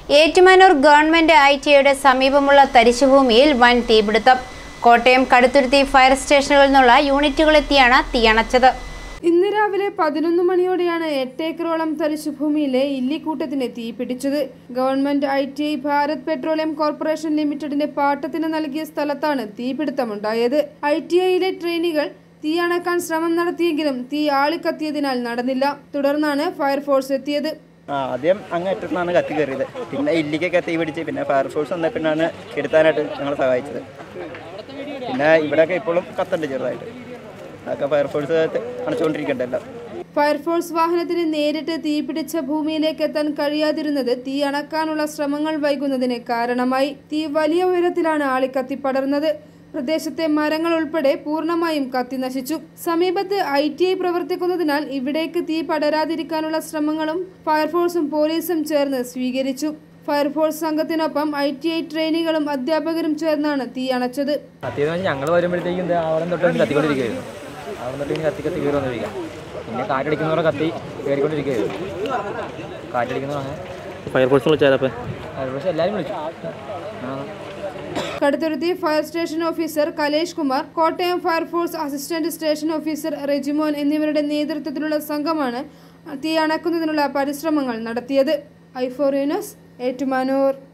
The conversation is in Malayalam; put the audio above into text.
ഏറ്റുമാനൂർ ഗവൺമെന്റ് ഐ ടിഐയുടെ സമീപമുള്ള തരിശുഭൂമിയിൽ വൻ തീപിടുത്തം കോട്ടയം കടുത്തുരുത്തി ഫയർ സ്റ്റേഷനുകളിൽ നിന്നുള്ള യൂണിറ്റുകളെത്തിയാണ് തീയണച്ചത് ഇന്ന് രാവിലെ പതിനൊന്ന് മണിയോടെയാണ് എട്ടേക്കറോളം തരിശുഭൂമിയിലെ ഇല്ലിക്കൂട്ടത്തിന് തീ പിടിച്ചത് government I T I Bharat petroleum corporation ലിമിറ്റഡിന് പാട്ടത്തിന് നൽകിയ സ്ഥലത്താണ് തീപിടുത്തമുണ്ടായത് ഐ ടി ഐയിലെ ട്രെയിനുകൾ തീ അണക്കാൻ ശ്രമം നടത്തിയെങ്കിലും തീ ആളിക്കത്തിയതിനാൽ നടന്നില്ല തുടർന്നാണ് ഫയർഫോഴ്സ് എത്തിയത് ആ ആദ്യം അങ്ങ് അറ്റത്തുനിന്നാണ് കത്തി കയറിയത് പിന്നെ ഇല്ലിക്കൊക്കെ തീ പിടിച്ച് പിന്നെ ഫയർഫോഴ്സ് വന്ന പിന്നാണ് കെടുത്താനായിട്ട് ഞങ്ങളെ സഹായിച്ചത് പിന്നെ ഇവിടെയൊക്കെ ഇപ്പോഴും കത്തുണ്ട് ചെറുതായിട്ട് അതൊക്കെ ഫയർഫോഴ്സ് അണച്ചുകൊണ്ടിരിക്കണ്ടല്ലോ ഫയർഫോഴ്സ് വാഹനത്തിന് നേരിട്ട് തീപിടിച്ച ഭൂമിയിലേക്ക് എത്താൻ കഴിയാതിരുന്നത് തീ അണക്കാനുള്ള ശ്രമങ്ങൾ വൈകുന്നതിന് കാരണമായി തീ വലിയ ഉയരത്തിലാണ് ആളിക്കത്തി പടർന്നത് പ്രദേശത്തെ മരങ്ങൾ ഉൾപ്പെടെ പൂർണ്ണമായും കത്തി നശിച്ചു സമീപത്ത് ഐ ടി ഐ പ്രവർത്തിക്കുന്നതിനാൽ ഇവിടേക്ക് തീ പടരാതിരിക്കാനുള്ള ശ്രമങ്ങളും ഫയർഫോഴ്സും പോലീസും ചേർന്ന് സ്വീകരിച്ചു ഫയർഫോഴ്സ് സംഘത്തിനൊപ്പം ഐ ടി ഐ ട്രെയിനികളും അധ്യാപകരും ചേർന്നാണ് തീ അണച്ചത് കത്തിയെന്ന് വെച്ചാൽ ഞങ്ങൾ വരുമ്പോഴത്തേക്കും ദേ അവിടെ തൊട്ട് ഒന്ന് കത്തിക്കൊണ്ടിരിക്കുകയായിരുന്നു അവിടെ തൊട്ട് ഇനി കത്തി കത്തി കയറി വന്നിരിക്കുക പിന്നെ കാറ്റടിക്കുന്നവരെ കത്തി കയറിക്കൊണ്ടിരിക്കുകയായിരുന്നു കാറ്റടിക്കുന്നവർ അങ്ങനെ ഫയർഫോഴ്സ് വിളിച്ചാലപ്പേ പക്ഷേ എല്ലാവരും വിളിച്ചു ആ Kaduthuruthy fire station officer Kalesh Kumar Kottayam fire force assistant station officer Rejimon എന്നിവരുടെ നേതൃത്വത്തിലുള്ള സംഘമാണ് തീ അണക്കുന്നതിനുള്ള പരിശ്രമങ്ങൾ നടത്തിയത് ഐഫോർ യൂനസ് ഏറ്റുമാനൂർ